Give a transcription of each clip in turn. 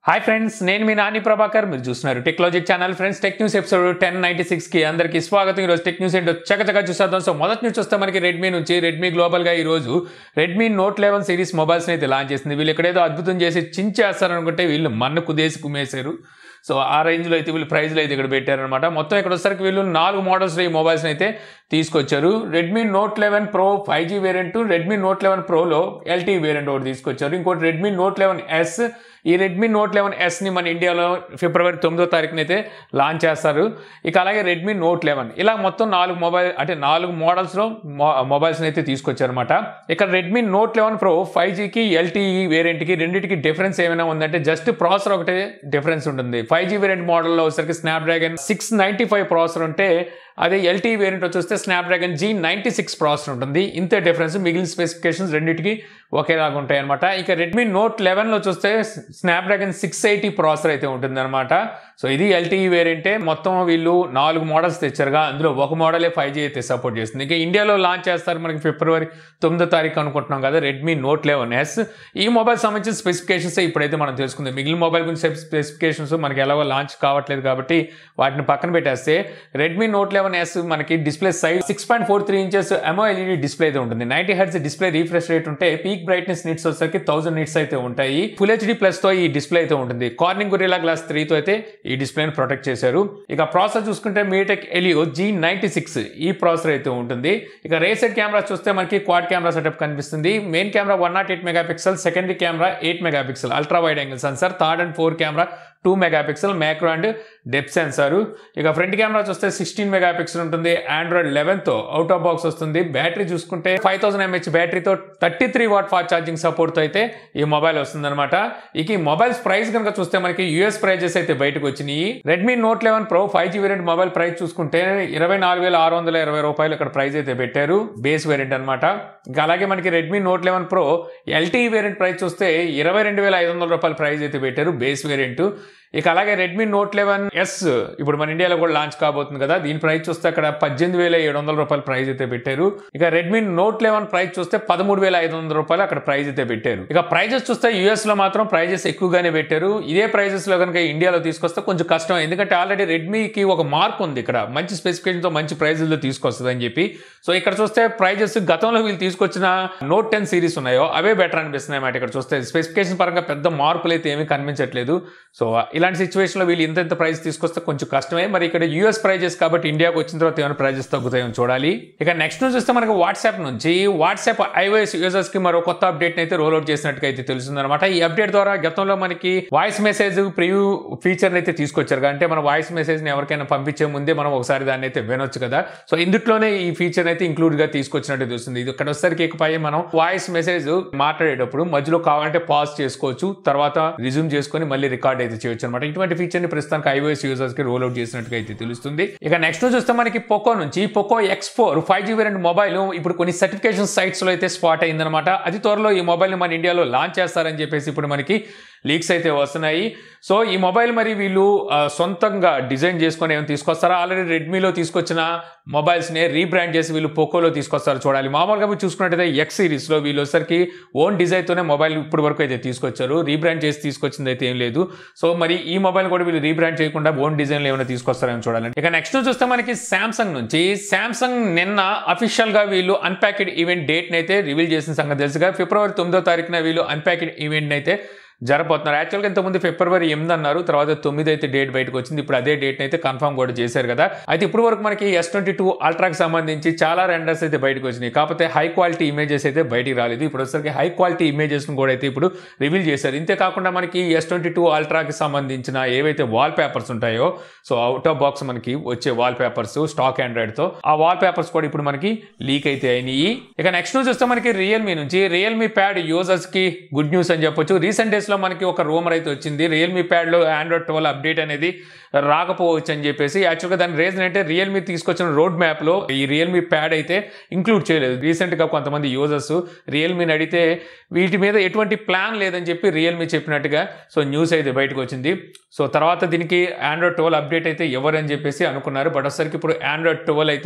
hi friends నేను మీ నాని ప్రభాకర్ మీరు చూస్తున్నారు Technologic channel friends tech news episode ten ninety సిక్స్కి అందరికీ స్వాగతం ఈరోజు టెక్ న్యూస్ ఏంటో చక్కచక్క చూసేద్దాం సో మొదటి నుంచి వస్తే మనకి రెడ్మీ నుంచి రెడ్మీ గ్లోబల్గా ఈరోజు రెడ్మీ నోట్ లెవెన్ సిరీస్ మొబైల్స్ని అయితే లాంచ్ చేసింది వీళ్ళు ఎక్కడేదో అద్భుతం చేసి చించేస్తారనుకుంటే వీళ్ళు మన్ను కుదేసి కుమ్మేశారు సో ఆ రేంజ్లో అయితే వీళ్ళు ప్రైజ్లో అయితే ఇక్కడ పెట్టారనమాట మొత్తం ఇక్కడ వచ్చేసరికి వీళ్ళు నాలుగు మోడల్స్ ఈ మొబైల్స్ని అయితే తీసుకొచ్చారు Redmi Note eleven Pro five G variant Redmi Note eleven ప్రోలో ఎల్టీ వేరియంట్ ఒకటి తీసుకొచ్చారు ఇంకోటి రెడ్మీ నోట్ లెవెన్ ఎస్ ఈ రెడ్మీ నోట్ లెవెన్ ఎస్ని మన ఇండియాలో ఫిబ్రవరి తొమ్మిదో తారీఖున అయితే లాంచ్ చేస్తారు ఇక అలాగే రెడ్మీ నోట్ లెవెన్ ఇలా మొత్తం నాలుగు మొబైల్ అంటే నాలుగు మోడల్స్లో మొబైల్స్ని అయితే తీసుకొచ్చారనమాట ఇక Redmi Note eleven Pro five జీకి ఎల్టీఈ వేరియంట్కి రెండింటికి డిఫరెన్స్ ఏమైనా ఉందంటే జస్ట్ ప్రాసెసర్ ఒకటే డిఫరెన్స్ ఉంటుంది ఫైవ్ జీ వేరియంట్ మోడల్లో వచ్చేసరికి Snapdragon six ninety five processor ఉంటే అదే ఎల్టీ వేరియంట్ వచ్చేస్తే Snapdragon G ninety six processor ఉంటుంది ఇంతే డిఫరెన్స్ మిగిలిన స్పెసిఫికేషన్స్ రెండింటికి ఒకేలాగా ఉంటాయి అనమాట ఇక రెడ్మీ నోట్ లెవెన్లో చూస్తే స్నాప్డ్రాగన్ సిక్స్ ఎయిటీ ప్రాసెసర్ అయితే ఉంటుంది అనమాట సో ఇది ఎల్టీఈ వేరియంటే మొత్తం వీళ్ళు నాలుగు మోడల్స్ తెచ్చారుగా అందులో ఒక మోడలే ఫైవ్ జీ అయితే సపోర్ట్ చేస్తుంది ఇక ఇండియాలో లాంచ్ చేస్తారు మనకి ఫిబ్రవరి తొమ్మిదో తారీఖు అనుకుంటున్నాం కదా రెడ్మీ నోట్ లెవెన్ ఎస్ ఈ మొబైల్ సంబంధించిన స్పెసిఫికేషన్స్ ఇప్పుడైతే మనం తెలుసుకుందాం మిగిలిన మొబైల్ గురించి స్పెసిఫికేషన్స్ మనకి ఎలాగో లాంచ్ కావట్లేదు కాబట్టి వాటిని పక్కన పెట్టేస్తే రెడ్మీ నోట్ లెవెన్ ఎస్ మనకి display size six point four three inches LED display అయితే ఉంటుంది ninety hertz display refresh rate ఉంటే పీక్ బ్రైట్నెస్ నిట్స్ వచ్చేసరికి థౌసండ్ నిట్స్ అయితే ఉంటాయి ఫుల్ హెచ్డి ప్లస్ తో ఈ డిస్ప్లే అయితే ఉంటుంది కార్నింగ్ గురిలా గ్లాస్ త్రీతో అయితే ఈ డిస్ప్లేని ప్రొటెక్ట్ చేశారు ఇక ప్రాసెసర్ చూసుకుంటే MediaTek Helio G ninety six ఈ ప్రాసెసర్ అయితే ఉంటుంది ఇక రేసెడ్ కెమెరా చూస్తే మనకి క్వాడ్ కెమెరా సెటప్ కనిపిస్తుంది main camera one nought eight megapixel secondary camera eight megapixel ultra wide angle sensor third and four camera two megapixel macro and depth sensor ఇక front camera చూస్తే sixteen megapixel ఉంటుంది Android లెవెన్తో out of box వస్తుంది battery చూసుకుంటే five thousand mAh బ్యాటరీతో thirty three watt fast charging సపోర్ట్తో అయితే ఈ మొబైల్ వస్తుంది అనమాట ఇక ఈ మొబైల్స్ ప్రైస్ కనుక చూస్తే మనకి యూఎస్ ప్రైజెస్ అయితే బయటకు వచ్చినాయి Redmi Note eleven Pro five G variant mobile price చూసుకుంటే ఇరవై నాలుగు వేల ఆరు వందల ఇరవై రూపాయలు ఇక్కడ ప్రైస్ అయితే పెట్టారు బేస్ వేరియంట్ అనమాట ఇంకా అలాగే మనకి Redmi Note eleven Pro LTE variant price చూస్తే ఇరవై రెండు వేల ఐదు వందల రూపాయల ప్రైస్ అయితే పెట్టారు బేస్ వేరియంట్ ఇక అలాగే రెడ్మీ నోట్ లెవెన్ ఎస్ ఇప్పుడు మన ఇండియాలో కూడా లాంచ్ కాబోతుంది కదా దీని ప్రైస్ చూస్తే అక్కడ పద్దెనిమిది వేల ఏడు వందల రూపాయల ప్రైస్ అయితే పెట్టారు ఇక రెడ్మీ నోట్ లెవెన్ ప్రైస్ చూస్తే పదమూడు వేల ఐదు వందల రూపాయలు అక్కడ ప్రైస్ అయితే పెట్టారు ఇక ప్రైజెస్ చూస్తే యూఎస్ లో మాత్రం ప్రైజెస్ ఎక్కువగానే పెట్టారు ఇదే ప్రైజెస్ లో కనుక ఇండియాలో తీసుకొస్తే కొంచెం కష్టం ఎందుకంటే ఆల్రెడీ రెడ్మీకి ఒక మార్క్ ఉంది ఇక్కడ మంచి స్పెసిఫికేషన్ తో మంచి ప్రైజెస్లో తీసుకొస్తుంది అని చెప్పి సో ఇక్కడ చూస్తే ప్రైజెస్ గతంలో వీళ్ళు తీసుకొచ్చిన నోట్ టెన్ సిరీస్ ఉన్నాయో అవే బెటర్ అనిపిస్తున్నాయి అన్నమాట ఇక్కడ చూస్తే స్పెసిఫికేషన్ పరంగా పెద్ద మార్పులు అయితే ఏమీ కనిపించట్లేదు సో ఇలాంటి సిచ్యువేషన్లో వీళ్ళు ఇంత ఇంత ప్రైస్ తీసుకొస్తే కొంచెం కష్టమే మరి ఇక్కడ యూఎస్ ప్రైజెస్ కాబట్టి ఇండియాకి వచ్చిన తర్వాత ఏమైనా ప్రైజెస్ తగ్గుతాయో చూడాలి ఇక నెక్స్ట్ నుంచి చూస్తే మనకి వాట్సాప్ నుంచి వాట్సాప్ ఐఓఎస్ యూజర్స్ కి మరో కొత్త అప్డేట్ అయితే రోల్ అవుట్ చేసినట్టుగా అయితే తెలుస్తుంది అనమాట ఈ అప్డేట్ ద్వారా గతంలో మనకి వాయిస్ మెసేజ్ ప్రివ్యూ ఫీచర్ అయితే తీసుకొచ్చారు అంటే మన వాయిస్ మెసేజ్ ని ఎవరికైనా పంపించే ముందే మనం ఒకసారి దాన్ని అయితే వినొచ్చు కదా సో ఇందులోనే ఈ ఫీచర్ అయితే ఇంక్లూడ్ గా తీసుకొచ్చినట్టు తెలుస్తుంది ఇది ఇక్కడ వచ్చేసరికి ఇకపై మనం వాయిస్ మెసేజ్ మాట్లాడేటప్పుడు మధ్యలో కావాలంటే పాజ్ చేసుకోవచ్చు తర్వాత రిజ్యూమ్ చేసుకొని మళ్ళీ రికార్డ్ అయితే చేయొచ్చు అనమాట ఇటువంటి ఫీచర్ ని ప్రస్తుతానికి ఐఓఎస్ యూజర్స్ కి రోల్ అవుట్ చేసినట్టుగా అయితే తెలుస్తుంది ఇక నెక్స్ట్ చూస్తే మనకి పోకో నుంచి Poco X four five G variant mobile ఇప్పుడు కొన్ని సర్టిఫికేషన్ సైట్స్ లో అయితే స్పాట్ అయిందనమాట అతి త్వరలో ఈ మొబైల్ ని మన ఇండియాలో లాంచ్ చేస్తారని చెప్పేసి ఇప్పుడు మనకి లీక్స్ అయితే వస్తున్నాయి సో ఈ మొబైల్ మరి వీళ్ళు ఆ, సొంతంగా డిజైన్ చేసుకొని ఏమైనా తీసుకొస్తారా ఆల్రెడీ రెడ్మీలో తీసుకొచ్చిన మొబైల్స్ని రీబ్రాండ్ చేసి వీళ్ళు పోకోలో తీసుకొస్తారు చూడాలి మామూలుగా మీరు చూసుకున్నట్టయితే ఎక్స్ సిరీస్లో వీళ్ళు వచ్చేసరికి ఓన్ డిజైన్తోనే మొబైల్ ఇప్పటి వరకు అయితే తీసుకొచ్చారు రీబ్రాండ్ చేసి తీసుకొచ్చింది అయితే ఏం లేదు సో మరి ఈ మొబైల్ కూడా వీళ్ళు రీబ్రాండ్ చేయకుండా ఓన్ డిజైన్లో ఏమైనా తీసుకొస్తారని చూడాలి ఇక నెక్స్ట్ చూస్తే మనకి శాంసంగ్ నుంచి శాంసంగ్ నిన్న అఫీషియల్ గా వీళ్ళు అన్ప్యాకెడ్ ఈవెంట్ డేట్ అయితే రివీల్ చేసిన సంగతి తెలుసుగా ఫిబ్రవరి తొమ్మిదో తారీఖున వీళ్ళు అన్ప్యాకెడ్ ఈవెంట్ అయితే జరపోతున్నారు యాక్చువల్గా ఇంతకుముందు ఫిబ్రవరి ఎనిమిది అన్నారు తర్వాత తొమ్మిది అయితే డేట్ బయటకు వచ్చింది ఇప్పుడు అదే డేట్ అయితే కన్ఫర్మ్ కూడా చేశారు కదా అయితే ఇప్పుడు వరకు మనకి ఎస్ ట్వంటీ టూ అల్ట్రాకి సంబంధించి చాలా రెండర్స్ అయితే బయటకు వచ్చినాయి కాకపోతే హై క్వాలిటీ ఇమేజెస్ అయితే బయటికి రాలేదు ఇప్పుడు వచ్చేసరికి హై క్వాలిటీ ఇమేజెస్ కూడా అయితే ఇప్పుడు రివీల్ చేశారు ఇంతే కాకుండా మనకి ఎస్ ట్వంటీ టూ అల్ట్రాకి సంబంధించిన ఏవైతే వాల్ పేపర్స్ ఉంటాయో సో అవుట్ ఆఫ్ బాక్స్ మనకి వచ్చే వాల్ పేపర్స్ స్టాక్ ఆండ్రాయిడ్తో ఆ వాల్ పేపర్స్ కూడా ఇప్పుడు మనకి లీక్ అయితే అయినాయి ఇక నెక్స్ట్ న్యూస్ వస్తే మనకి రియల్మీ నుంచి రియల్మీ ప్యాడ్ యూజర్స్ కి గుడ్ న్యూస్ అని చెప్పొచ్చు రీసెంట్ డేస్ లో మనకి ఒక రూమర్ అయితే వచ్చింది రియల్మీ ప్యాడ్ లో ఆండ్రాయిడ్ ట్వెల్వ్ అప్డేట్ అనేది రాకపోవచ్చు అని చెప్పేసి యాక్చువల్గా దాని రీజన్ అంటే రియల్మీ తీసుకొచ్చిన రోడ్ మ్యాప్ లో ఈ రియల్మీ ప్యాడ్ అయితే ఇంక్లూడ్ చేయలేదు రీసెంట్ గా కొంతమంది యూజర్స్ రియల్మీని అడిగితే వీటి మీద ఎటువంటి ప్లాన్ లేదని చెప్పి రియల్మీ చెప్పినట్టుగా సో న్యూస్ అయితే బయటకు వచ్చింది సో తర్వాత దీనికి ఆండ్రాయిడ్ ట్వెల్వ్ అప్డేట్ అయితే ఎవరని చెప్పేసి అనుకున్నారు బట్ వచ్చరికి ఇప్పుడు ఆండ్రాయిడ్ ట్వెల్వ్ అయితే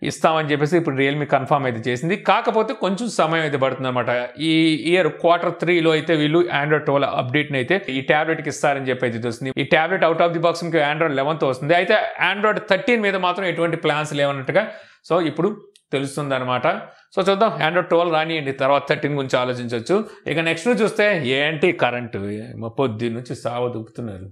ఇస్తామని చెప్పేసి ఇప్పుడు రియల్మీ కన్ఫర్మ్ అయితే చేసింది కాకపోతే కొంచెం సమయం అయితే పడుతుంది అనమాట ఈ ఇయర్ క్వార్టర్ త్రీలో అయితే వీళ్ళు ఆండ్రాయిడ్ ట్వెల్వ్ అప్డేట్ని అయితే ఈ టాబ్లెట్కి ఇస్తారని చెప్పి అయితే తెలుస్తుంది ఈ tablet out of the box మీకు ఆండ్రాయిడ్ లెవెన్త్ వస్తుంది అయితే ఆండ్రాయిడ్ థర్టీన్ మీద మాత్రం ఎటువంటి ప్లాన్స్ లేవన్నట్టుగా సో ఇప్పుడు తెలుస్తుంది అనమాట సో చూద్దాం ఆండ్రాయిడ్ ట్వెల్వ్ రానియండి తర్వాత థర్టీన్ గురించి ఆలోచించవచ్చు ఇక నెక్స్ట్ చూస్తే ఏంటి కరెంటు పొద్దు నుంచి సావ దూకుతున్నారు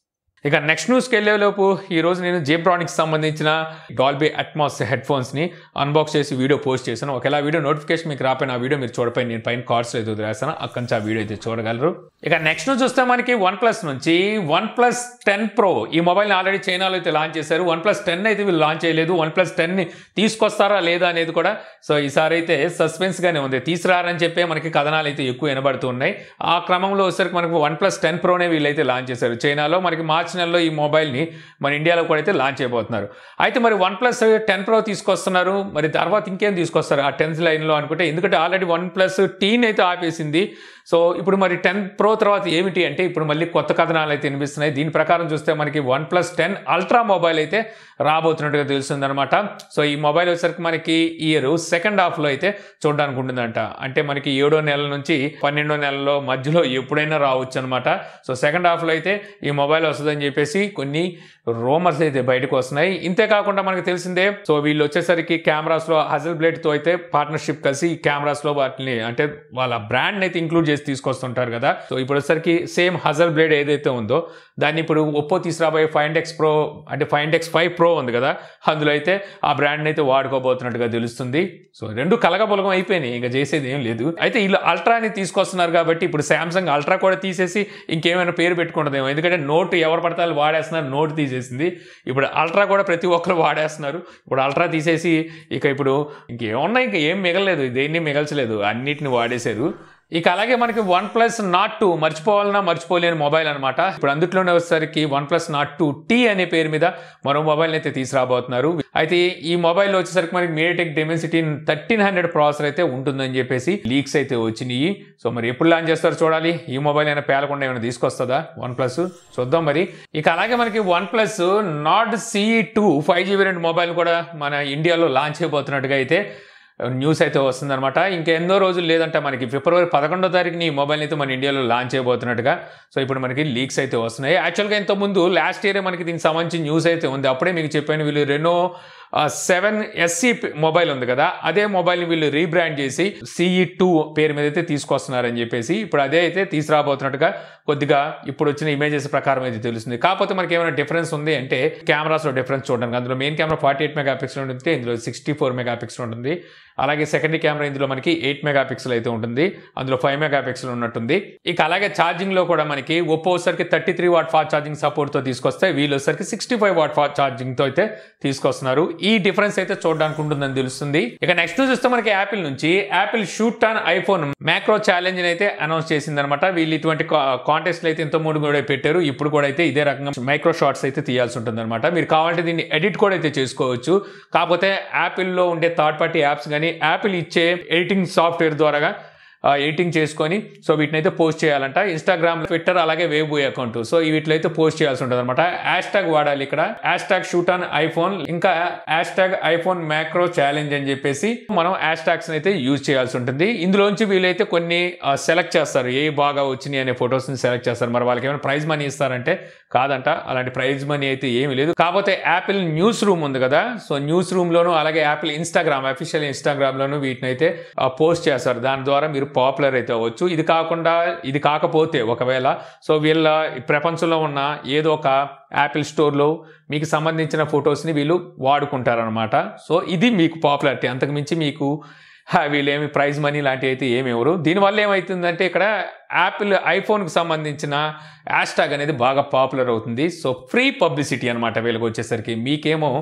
ఇక నెక్స్ట్ న్యూస్కి వెళ్ళేలోపు ఈరోజు నేను జేబ్రానిక్స్ సంబంధించిన డాల్బీ అట్మాస్ హెడ్ ఫోన్స్ని అన్బాక్స్ చేసి వీడియో పోస్ట్ చేశాను ఒకవేళ ఆ వీడియో నోటిఫికేషన్ మీకు రాపోయిన ఆ వీడియో మీరు చూడపోయి నేను పైన కార్డ్స్ అయితే వదిలేస్తాను అక్కడి నుంచి ఆ వీడియో అయితే చూడగలరు ఇక నెక్స్ట్ న్యూస్ చూస్తే మనకి వన్ ప్లస్ నుంచి వన్ ప్లస్ టెన్ ప్రో ఈ మొబైల్ని ఆల్రెడీ చైనాలో అయితే లాంచ్ చేశారు వన్ ప్లస్ టెన్ అయితే వీళ్ళు లాంచ్ చేయలేదు వన్ ప్లస్ టెన్ని తీసుకొస్తారా లేదా అనేది కూడా సో ఈసారి అయితే సస్పెన్స్గానే ఉంది తీసుకురారని చెప్పే మనకి కథనాలు అయితే ఎక్కువ వినబడుతూ ఉన్నాయి ఆ క్రమంలో వచ్చేసరికి మనకు వన్ ప్లస్ టెన్ ప్రోనే వీళ్ళైతే లాంచ్ చేశారు చైనాలో మనకి మార్చి నెలలో ఈ మొబైల్ని మన ఇండియాలో కూడా అయితే లాంచ్ చేయబోతున్నారు అయితే మరి వన్ ప్లస్ టెన్ ప్రో తీసుకొస్తున్నారు మరి తర్వాత ఇంకేం తీసుకొస్తారు ఆ టెన్త్ లైన్లో అనుకుంటే ఎందుకంటే ఆల్రెడీ వన్ ప్లస్ టీన్ అయితే ఆపేసింది సో ఇప్పుడు మరి టెన్ ప్రో తర్వాత ఏమిటి అంటే ఇప్పుడు మళ్ళీ కొత్త కథనాలు అయితే వినిపిస్తున్నాయి దీని ప్రకారం చూస్తే మనకి OnePlus ten ultra mobile అయితే రాబోతున్నట్టుగా తెలుస్తుంది అనమాట సో ఈ మొబైల్ వచ్చేసరికి మనకి ఈ ఇయర్ సెకండ్ హాఫ్లో అయితే చూడడానికి ఉంటుందంట అంటే మనకి ఏడో నెల నుంచి పన్నెండో నెలలో మధ్యలో ఎప్పుడైనా రావచ్చు అనమాట సో సెకండ్ హాఫ్లో అయితే ఈ మొబైల్ వస్తుందని చెప్పేసి కొన్ని రోమర్స్ అయితే బయటకు వస్తున్నాయి ఇంతే కాకుండా మనకు తెలిసిందే సో వీళ్ళు వచ్చేసరికి కెమెరాస్లో హజల్ బ్లేడ్తో అయితే పార్ట్నర్షిప్ కలిసి ఈ కెమెరాస్లో వాటిని అంటే వాళ్ళ బ్రాండ్ అయితే ఇంక్లూడ్ చేసి తీసుకొస్తుంటారు కదా సో ఇప్పుడు వచ్చేసరికి సేమ్ హజల్ బ్లేడ్ ఏదైతే ఉందో దాన్ని ఇప్పుడు ఒప్పో తీసుకురాబోయే ఫైవ్ ఎక్స్ ప్రో అంటే ఫైవ్ ఎక్స్ ఫైవ్ ప్రో ఉంది కదా అందులో అయితే ఆ బ్రాండ్ అయితే వాడుకోబోతున్నట్టుగా తెలుస్తుంది సో రెండు కలగబొలగం అయిపోయినాయి ఇంకా చేసేది ఏం లేదు అయితే వీళ్ళు అల్ట్రాని తీసుకొస్తున్నారు కాబట్టి ఇప్పుడు శాంసంగ్ అల్ట్రా కూడా తీసేసి ఇంకేమైనా పేరు పెట్టుకుంటుందేమో ఎందుకంటే నోట్ ఎవరు పడితే వాళ్ళు వాడేస్తున్నారు నోట్ తీసేసింది ఇప్పుడు అల్ట్రా కూడా ప్రతి ఒక్కరు వాడేస్తున్నారు ఇప్పుడు అల్ట్రా తీసేసి ఇక ఇప్పుడు ఇంకేమున్నాయి ఇంకా ఏం మిగలలేదు దేన్ని మిగల్చలేదు అన్నిటిని వాడేశారు ఇక అలాగే మనకి వన్ ప్లస్ నాట్ టూ మర్చిపోవాలన్నా మర్చిపోలేని మొబైల్ అనమాట ఇప్పుడు అందులోనే వచ్చేసరికి OnePlus Nord two T అనే పేరు మీద మరో మొబైల్ అయితే తీసుకురాబోతున్నారు అయితే ఈ మొబైల్ వచ్చేసరికి మనకి MediaTek Dimensity thirteen hundred processor అయితే ఉంటుందని చెప్పేసి లీక్స్ అయితే వచ్చినాయి సో మరి ఎప్పుడు లాంచ్ చేస్తారో చూడాలి ఈ మొబైల్ అయినా పేలకుండా ఏమైనా తీసుకొస్తుందా వన్ ప్లస్ చూద్దాం మరి ఇక అలాగే మనకి OnePlus Nord CE two five GB రెండు మొబైల్ కూడా మన ఇండియాలో లాంచ్ చేయబోతున్నట్టుగా అయితే న్యూస్ అయితే వస్తుందన్నమాట ఇంకా ఎన్నో రోజులు లేదంటే మనకి ఫిబ్రవరి పదకొండో తారీఖుని ఈ మొబైల్ అయితే మన ఇండియాలో లాంచ్ చేయబోతున్నట్టుగా సో ఇప్పుడు మనకి లీక్స్ అయితే వస్తున్నాయి యాక్చువల్గా ఇంతకుముందు లాస్ట్ ఇయర్ మనకి దీనికి సంబంధించి న్యూస్ అయితే ఉంది అప్పుడే మీకు చెప్పాను వీళ్ళు రెనో సెవెన్ ఎస్సీ మొబైల్ ఉంది కదా అదే మొబైల్ని వీళ్ళు రీబ్రాండ్ చేసి సిఈ టూ పేరు మీద అయితే తీసుకొస్తున్నారని చెప్పేసి ఇప్పుడు అదే అయితే తీసుకురాబోతున్నట్టుగా కొద్దిగా ఇప్పుడు వచ్చిన ఇమేజెస్ ప్రకారం అయితే తెలుస్తుంది కాకపోతే మనకి ఏమైనా డిఫరెన్స్ ఉంది అంటే కెమెరాస్లో డిఫరెన్స్ చూడడానికి అందులో main camera forty eight megapixel ఉంటుంది ఇందులో సిక్స్టీ ఫోర్ మెగా పిక్సెల్ ఉంటుంది అలాగే సెకండరీ కెమెరా ఇందులో మనకి ఎయిట్ మెగా పిక్సెల్ అయితే ఉంటుంది అందులో ఫైవ్ మెగా పిక్సెల్ ఉన్నట్టుంది ఇక అలాగే ఛార్జింగ్ లో కూడా మనకి ఒప్పో వచ్చరికి thirty three watt fast charging support తో తీసుకొస్తే వీళ్ళు వచ్చరికి sixty five watt fast charging తో అయితే తీసుకొస్తున్నారు ఈ డిఫరెన్స్ అయితే చూడడానికి ఉంటుందని తెలుస్తుంది ఇక నెక్స్ట్ చూస్తే మనకి యాపిల్ నుంచి Apple shoot on iPhone macro challenge అయితే అనౌన్స్ చేసింది అనమాట వీళ్ళు ఇటువంటి కాంటెస్ట్ అయితే ఇంత మూడు కూడా పెట్టారు ఇప్పుడు కూడా అయితే ఇదే రకంగా మైక్రో షార్ట్స్ అయితే తీయాల్సి ఉంటుంది అనమాట మీరు కావాలంటే దీన్ని ఎడిట్ కూడా అయితే చేసుకోవచ్చు కాకపోతే యాపిల్లో ఉండే థర్డ్ పార్టీ యాప్స్ కానీ యాపిల్ ఇచ్చే ఎడిటింగ్ సాఫ్ట్వేర్ ద్వారా ఎడిటింగ్ చేసుకొని సో వీటిని అయితే పోస్ట్ చేయాలంట ఇన్స్టాగ్రామ్ ట్విట్టర్ అలాగే వేబు అకౌంట్ సో వీటిలో అయితే పోస్ట్ చేయాల్సి ఉంటుంది అనమాట హ్యాష్ ట్యాగ్ వాడాలి ఇక్కడ hashtag shoot on iPhone ఇంకా hashtag iPhone macro challenge అని చెప్పేసి మనం హ్యాష్ ట్యాగ్స్ అయితే యూజ్ చేయాల్సి ఉంటుంది ఇందులోంచి వీళ్ళైతే కొన్ని సెలెక్ట్ చేస్తారు ఏ బాగా వచ్చినాయి అనే ఫొటోస్ ని సెలెక్ట్ చేస్తారు మరి వాళ్ళకి ఏమైనా ప్రైజ్ మనీ ఇస్తారంటే కాదంట అలాంటి ప్రైజ్ మనీ అయితే ఏమీ లేదు కాకపోతే యాపిల్ న్యూస్ రూమ్ ఉంది కదా సో న్యూస్ రూమ్ లోను అలాగే యాపిల్ ఇన్స్టాగ్రామ్ అఫీషియల్ ఇన్స్టాగ్రామ్ లోను వీటిని అయితే పోస్ట్ చేస్తారు దాని ద్వారా మీరు పాపులర్ అయితే అవ్వచ్చు ఇది కాకుండా ఇది కాకపోతే ఒకవేళ సో వీళ్ళ ప్రపంచంలో ఉన్న ఏదో ఒక యాపిల్ స్టోర్లో మీకు సంబంధించిన ఫొటోస్ని వీళ్ళు వాడుకుంటారనమాట సో ఇది మీకు పాపులారిటీ అంతకుమించి మీకు వీళ్ళేమి ప్రైజ్ మనీ లాంటివి అయితే ఏమి ఎవరు దీనివల్ల ఏమవుతుందంటే ఇక్కడ యాపిల్ ఐఫోన్కి సంబంధించిన హ్యాష్ ట్యాగ్ అనేది బాగా పాపులర్ అవుతుంది సో ఫ్రీ పబ్లిసిటీ అనమాట వీళ్ళకి వచ్చేసరికి మీకేమో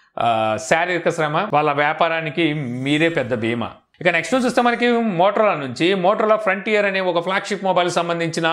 శారీరక శ్రమ వాళ్ళ వ్యాపారానికి మీరే పెద్ద బీమా ఇక నెక్స్ట్ చూస్తే మనకి మోటరోలా నుంచి మోటరోలా ఫ్రంటియర్ అనే ఒక ఫ్లాగ్షిప్ మొబైల్ సంబంధించిన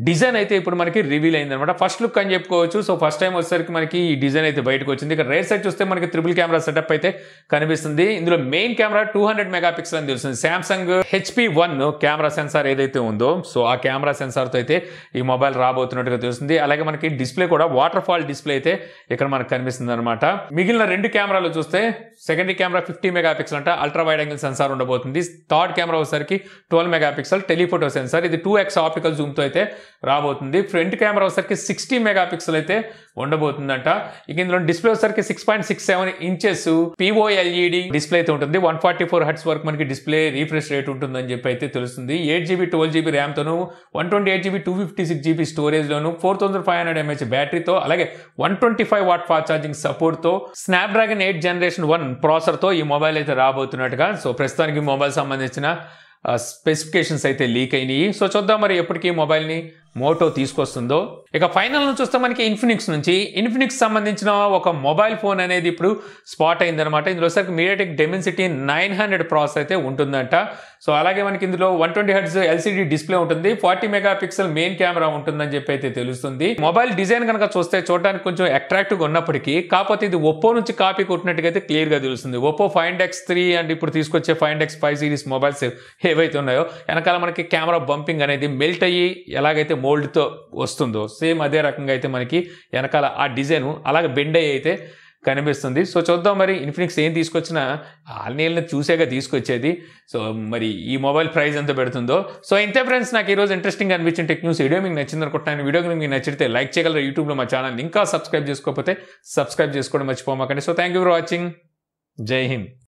డిజైన్ అయితే ఇప్పుడు మనకి రివీల్ అయింది అనమాట ఫస్ట్ లుక్ అని చెప్పుకోవచ్చు సో ఫస్ట్ టైం వచ్చేసరికి మనకి ఈ డిజైన్ అయితే బయటకు వచ్చింది ఇక్కడ రైట్ సైడ్ చూస్తే మనకి త్రిబుల్ కెమెరా సెటప్ అయితే కనిపిస్తుంది ఇందులో main camera two hundred megapixel అని తెలుస్తుంది Samsung HP one camera sensor ఏదైతే ఉందో సో ఆ కెమెరా సెన్సార్తో అయితే ఈ మొబైల్ రాబోతున్నట్టుగా తెలుస్తుంది అలాగే మనకి డిస్ప్లే కూడా వాటర్ ఫాల్ డిస్ప్లే అయితే ఇక్కడ మనకు కనిపిస్తుంది అనమాట మిగిలిన రెండు కెమెరాలు చూస్తే secondary camera fifty megapixel అంటే అల్ట్రా వైడ్ యాంగిల్ సెన్సార్ ఉండబోతుంది థర్డ్ కెమెరా వచ్చేసరికి twelve megapixel telephoto sensor ఇది టూ ఎక్స్ ఆప్టికల్ జూమ్తో అయితే రాబోతుంది ఫ్రంట్ కెమెరా వచ్చేసరికి సిక్స్టీ మెగా పిక్సెల్ అయితే ఉండబోతుందంట ఇక ఇందులో డిస్ప్లే వచ్చేసరికి six point six seven inches POLED display అయితే ఉంటుంది వన్ ఫార్టీ ఫోర్ హర్ట్స్ వరకు మనకి డిస్ప్లే రీఫ్రెష్ రేట్ ఉంటుందని చెప్పి అయితే తెలుస్తుంది ఎయిట్ జీబీ ట్వెల్వ్ జీబీ ర్యామ్తోను one twenty eight GB two fifty six GB స్టోరేజ్లోను four thousand five hundred mAh బ్యాటరీతో అలాగే one twenty five watt fast charging సపోర్ట్తో స్నాప్డ్రాగన్ ఎయిట్ జనరేషన్ వన్ ప్రాసెసర్తో ఈ మొబైల్ అయితే రాబోతున్నట్టుగా సో ప్రస్తుతానికి మొబైల్ సంబంధించిన స్పెసిఫికేషన్స్ అయితే లీక్ అయినాయి సో చూద్దాం మరి ఎప్పటికీ ఈ మొబైల్ని మోటో తీసుకొస్తుందో ఇక ఫైనల్ నుంచి చూస్తే మనకి ఇన్ఫినిక్స్ నుంచి ఇన్ఫినిక్స్ సంబంధించిన ఒక మొబైల్ ఫోన్ అనేది ఇప్పుడు స్పాట్ అయిందనమాట ఇందులో సరికి MediaTek Dimensity nine hundred process అయితే ఉంటుందంట సో అలాగే మనకి ఇందులో one twenty hertz LCD display ఉంటుంది forty megapixel main camera ఉంటుందని చెప్పి అయితే తెలుస్తుంది మొబైల్ డిజైన్ కనుక చూస్తే చూడడానికి కొంచెం అట్రాక్టివ్గా ఉన్నప్పటికీ కాకపోతే ఇది ఒప్పో నుంచి కాపీ కొట్టినట్టుగా అయితే క్లియర్గా తెలుస్తుంది Oppo five X three and ఇప్పుడు తీసుకొచ్చే five X five series mobiles ఏవైతే ఉన్నాయో వెనకాల మనకి కెమెరా బంపింగ్ అనేది మెల్ట్ అయ్యి ఎలాగైతే మోల్డ్తో వస్తుందో సేమ్ అదే రకంగా అయితే మనకి వెనకాల ఆ డిజైన్ అలాగే బెండ్ అయ్యి అయితే కనిపిస్తుంది సో చూద్దాం మరి ఇన్ఫినిక్స్ ఏం తీసుకొచ్చినా ఆల్నీళ్ళని చూసేగా తీసుకొచ్చేది సో మరి ఈ మొబైల్ ప్రైస్ ఎంత పెడుతుందో సో ఇంతే ఫ్రెండ్స్ నాకు ఈరోజు ఇంట్రెస్టింగ్ అనిపించిన టెక్ న్యూస్ వీడియో మీకు నచ్చింది అనుకుంటున్నాను వీడియో మీకు నచ్చితే లైక్ చేయగలరు యూట్యూబ్లో మా ఛానల్ ఇంకా సబ్స్క్రైబ్ చేసుకోకపోతే సబ్స్క్రైబ్ చేసుకోవడం మర్చిపోమాకండి so thank you for watching జై హింద్